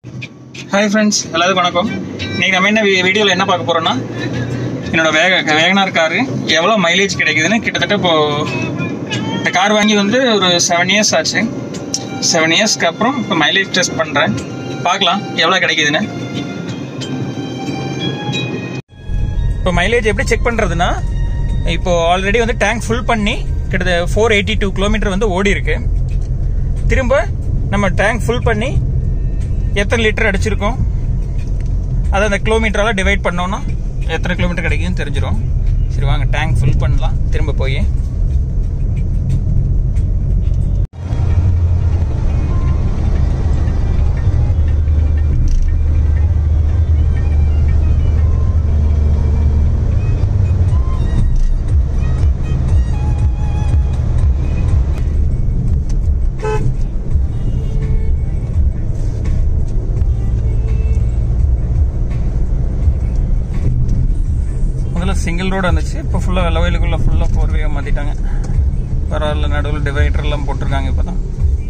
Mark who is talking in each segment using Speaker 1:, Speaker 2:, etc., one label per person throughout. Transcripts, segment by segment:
Speaker 1: Hi friends எல்லாருக்கும் வணக்கம் இன்னைக்கு நம்ம என்ன வீடியோவில் என்ன பார்க்க போகிறோம்னா என்னோட வேக வேகனார் காரு எவ்வளோ மைலேஜ் கிடைக்குதுன்னு கிட்டத்தட்ட இப்போ இந்த கார் வாங்கி வந்து ஒரு செவன் இயர்ஸ் ஆச்சு செவன் இயர்ஸ்க்கு அப்புறம் இப்போ மைலேஜ் டெஸ்ட் பண்ணுறேன் பார்க்கலாம் எவ்வளோ கிடைக்குதுன்னு இப்போ மைலேஜ் எப்படி செக் பண்ணுறதுன்னா இப்போ ஆல்ரெடி வந்து டேங்க் ஃபுல் பண்ணி கிட்டத்தட்ட ஃபோர் எயிட்டி டூ கிலோமீட்டர் வந்து ஓடி இருக்கு திரும்ப நம்ம டேங்க் ஃபுல் பண்ணி எத்தனை லிட்டர் அடிச்சிருக்கோம் அதை அந்த கிலோமீட்டரால் டிவைட் பண்ணோம்னா எத்தனை கிலோமீட்டர் கிடைக்குதுன்னு தெரிஞ்சிடும் சரி வாங்க டேங்க் ஃபுல் பண்ணலாம் திரும்ப போய் முதல்ல சிங்கிள் ரோடு வந்துச்சு இப்போ ஃபுல்லாக வெள்ளவயலுக்குள்ளே ஃபுல்லாக ஃபோர் வேயாக மாற்றிட்டாங்க பரவாயில்ல நடுவில் டிவைடர் எல்லாம் போட்டிருக்காங்க இப்போ தான்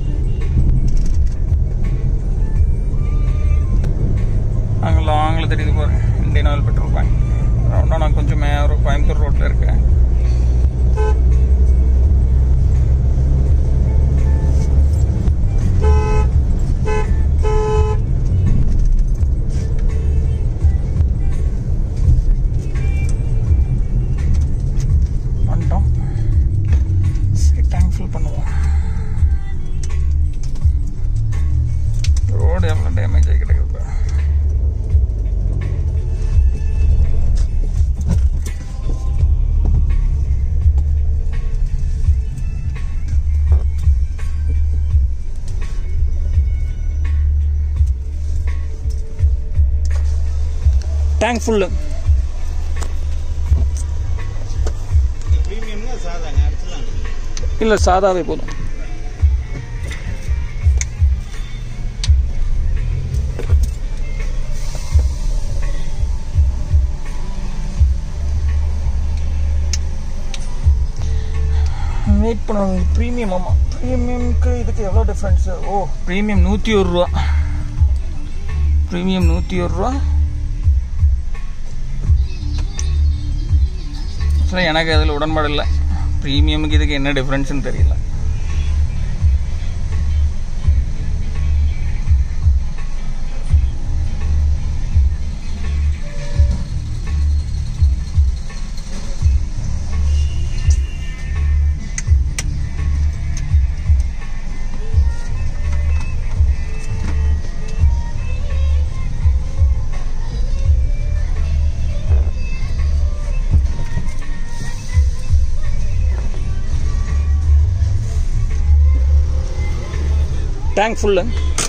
Speaker 1: அங்கே லாங்கில் தெரியுது பாரு இந்தியன் ஆயில் பெட்ரோல் பேங்க் ரவுண்டாக நான் கொஞ்சம் மேலே கோயம்புத்தூர் ரோட்டில் இருக்கேன் வந்துட்டோம் சரி டேங்க் ஃபில் பண்ணுவோம் ரோடு எவ்வளோ டேமேஜ் ஆகி கிடக்குது பாரு. டேங்க் ஃபுல்லு
Speaker 2: ப்ரீமியம்னா சாதாங்க அடிச்சலாம்
Speaker 1: இல்லை சாதாவே போதும் வெயிட் பண்ணுவாங்க ப்ரீமியம் ஆமாம் ப்ரீமியம்க்கு இதுக்கு எவ்வளோ டிஃப்ரென்ஸு ஓ ப்ரீமியம் நூற்றி ஒரு ரூபா ப்ரீமியம் நூற்றி ஒரு ரூபா ஆக்சுவலாக எனக்கு அதில் உடன்பாடு இல்லை ப்ரீமியமுக்கு இதுக்கு என்ன டிஃப்ரென்ஸ்னு தெரியல டேங்க் ஃபுல்லு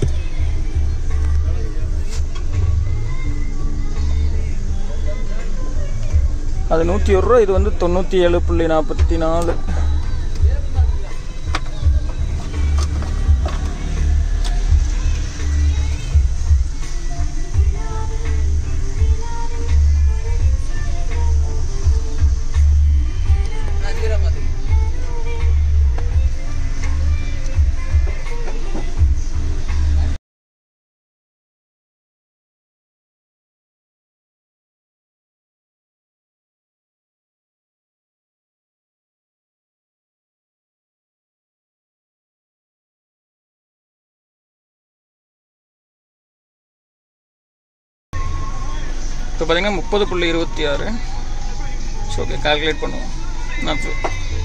Speaker 1: அது நூற்றி ஒரு ரூபா இது வந்து தொண்ணூற்றி ஏழு புள்ளி நாற்பத்தி நாலு இப்போ பார்த்தீங்கன்னா முப்பது புள்ளி இருபத்தி ஆறு ஸோ ஓகே கால்குலேட் பண்ணுவோம் நான் இப்போ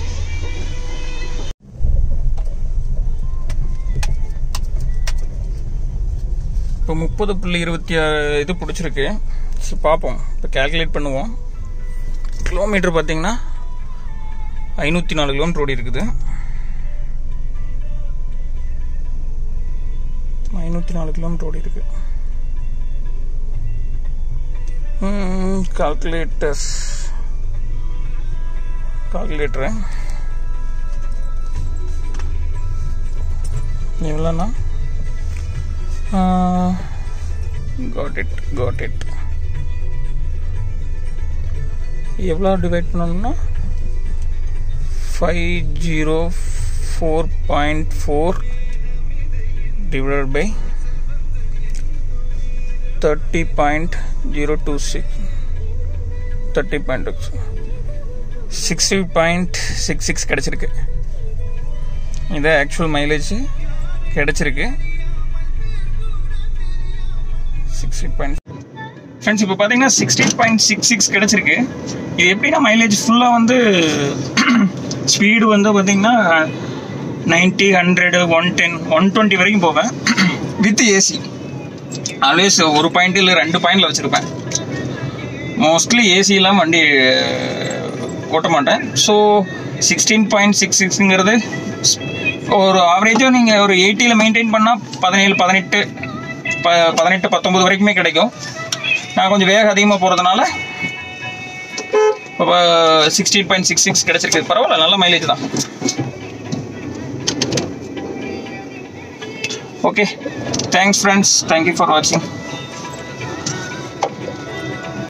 Speaker 1: இப்போ முப்பது புள்ளி இருபத்தி ஆறு இது பிடிச்சிருக்கு ஸோ பார்ப்போம் இப்போ கால்குலேட் பண்ணுவோம் கிலோமீட்டர் பார்த்தீங்கன்னா ஐநூற்றி நாலு கிலோமீட்டர் ஓடி இருக்குது ஐநூற்றி நாலு கிலோமீட்டர் ஓடி இருக்கு கால்குலேட்டர் கால்குலேட்டரு எவ்வளோண்ணா காட் இட் காட் இட் எவ்வளோ டிவைட் பண்ணணும்னா five zero four point four divided by thirty point zero two six thirty point sixty point six six கிடச்சிருக்கு இது ஆக்சுவல் மைலேஜ் கிடச்சிருக்கு சிக்ஸ்டி பாயிண்ட் ஃப்ரெண்ட்ஸ் இப்போ பார்த்தீங்கன்னா சிக்ஸ்டீன் பாயிண்ட் சிக்ஸ் சிக்ஸ் கிடச்சிருக்கு இது எப்படின்னா மைலேஜ் ஃபுல்லாக வந்து ஸ்பீடு வந்து பார்த்தீங்கன்னா ninety hundred one ten one twenty வரைக்கும் போவேன் வித் ஏசி ஆல்வேஸ் ஒரு பாயிண்ட் இல்லை ரெண்டு பாயிண்டில் வச்சுருப்பேன் மோஸ்ட்லி ஏசி இல்லாமல் வண்டி ஓட்ட மாட்டேன் ஸோ சிக்ஸ்டீன் பாயிண்ட் சிக்ஸ் சிக்ஸுங்கிறது ஒரு ஆவரேஜாக நீங்கள் ஒரு எயிட்டியில் மெயின்டைன் பண்ணால் பதினேழு பதினெட்டு ப பதினெட்டு பத்தொம்பது வரைக்குமே கிடைக்கும் நான் கொஞ்சம் வேகம் அதிகமாக போகிறதுனால இப்போ சிக்ஸ்டீன் பாயிண்ட் சிக்ஸ் சிக்ஸ் கிடச்சிருக்கு பரவாயில்ல நல்ல மைலேஜ் தான் okay thanks friends thank you for வாட்சிங்